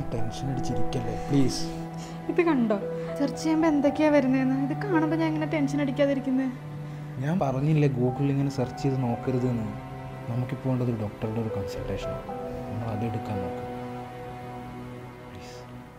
tension അടിച്ചിരിക്കല്ലേ please ഇത് കണ്ടോ search ചെയ്യുമ്പോൾ എന്തൊക്കെയാ വരുന്നതെന്ന് ഇത് കാണുമ്പോൾ ഞാൻ ഇങ്ങനെ ടെൻഷൻ അടിക്കാതിരിക്കുന്നത് ഞാൻ പറഞ്ഞില്ലേ ഗൂഗിളിൽ ഇങ്ങനെ സെർച്ച് ചെയ്ത് നോക്കരുത് എന്ന് നമുക്കിപ്പോൾ വേണ്ടത് ഒരു ഡോക്ടറുടെ ഒരു കൺസൾട്ടേഷനാണ് നമ്മൾ അത് എടുക്കാൻ നോക്കാം പ്ലീസ്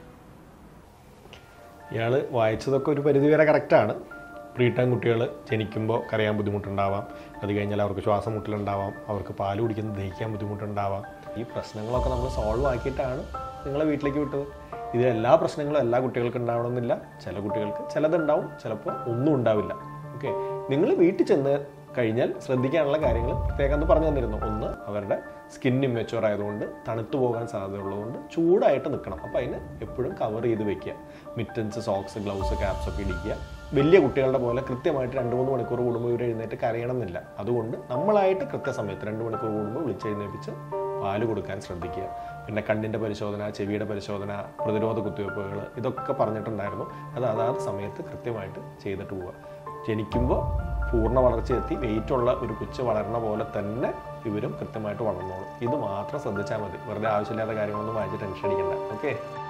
ഇയാൾ വായിച്ചതൊക്കെ ഒരു പരിധിവരെ കറക്റ്റാണ് പ്രീ ടൈം കുട്ടികൾ ജനിക്കുമ്പോൾ കരയാൻ ബുദ്ധിമുട്ടുണ്ടാവാം അത് കഴിഞ്ഞാൽ അവർക്ക് ശ്വാസം മുട്ടലുണ്ടാവാം അവർക്ക് പാല് കുടിക്കുന്നത് ദഹിക്കാൻ ബുദ്ധിമുട്ടുണ്ടാവാം ഈ പ്രശ്നങ്ങളൊക്കെ നമ്മൾ സോൾവ് ആക്കിയിട്ടാണ് നിങ്ങളെ വീട്ടിലേക്ക് വിട്ടത് ഇത് എല്ലാ പ്രശ്നങ്ങളും എല്ലാ കുട്ടികൾക്കും ഉണ്ടാവണമെന്നില്ല ചില കുട്ടികൾക്ക് ചിലതുണ്ടാവും ചിലപ്പോൾ ഒന്നും ഉണ്ടാവില്ല ഓക്കെ നിങ്ങൾ വീട്ടിൽ ചെന്ന് കഴിഞ്ഞാൽ ശ്രദ്ധിക്കാനുള്ള കാര്യങ്ങൾ പ്രത്യേകം ഒന്ന് പറഞ്ഞു തന്നിരുന്നു ഒന്ന് അവരുടെ സ്കിൻ ഇമ്മച്ചുവർ ആയതുകൊണ്ട് തണുത്തു പോകാൻ സാധ്യതയുള്ളതുകൊണ്ട് ചൂടായിട്ട് നിൽക്കണം അപ്പോൾ അതിന് എപ്പോഴും കവർ ചെയ്ത് വെക്കുക മിറ്റൻസ് സോക്സ് ഗ്ലൗസ് ക്യാപ്സ് ഒക്കെ ഇടിക്കുക വലിയ കുട്ടികളുടെ പോലെ കൃത്യമായിട്ട് രണ്ട് മൂന്ന് മണിക്കൂർ കൂടുമ്പോൾ ഇവർ എഴുന്നേറ്റ് കരയണം എന്നില്ല അതുകൊണ്ട് നമ്മളായിട്ട് കൃത്യസമയത്ത് രണ്ട് മണിക്കൂർ കൂടുമ്പോൾ വിളിച്ചെഴുന്നേപ്പിച്ച് പാല് കൊടുക്കാൻ ശ്രദ്ധിക്കുക പിന്നെ കണ്ണിൻ്റെ പരിശോധന ചെവിയുടെ പരിശോധന പ്രതിരോധ കുത്തിവയ്പ്പുകൾ ഇതൊക്കെ പറഞ്ഞിട്ടുണ്ടായിരുന്നു അത് അതാത് സമയത്ത് കൃത്യമായിട്ട് ചെയ്തിട്ട് പോവുക ജനിക്കുമ്പോൾ പൂർണ്ണ വളർച്ചയെത്തി വെയിറ്റ് ഉള്ള ഒരു കൊച്ചു വളരണ പോലെ തന്നെ ഇവരും കൃത്യമായിട്ട് വളർന്നോളും ഇത് മാത്രം ശ്രദ്ധിച്ചാൽ മതി വെറുതെ ആവശ്യമില്ലാത്ത കാര്യങ്ങളൊന്നും വായിച്ച് ടെൻഷൻ അടിക്കണ്ട ഓക്കെ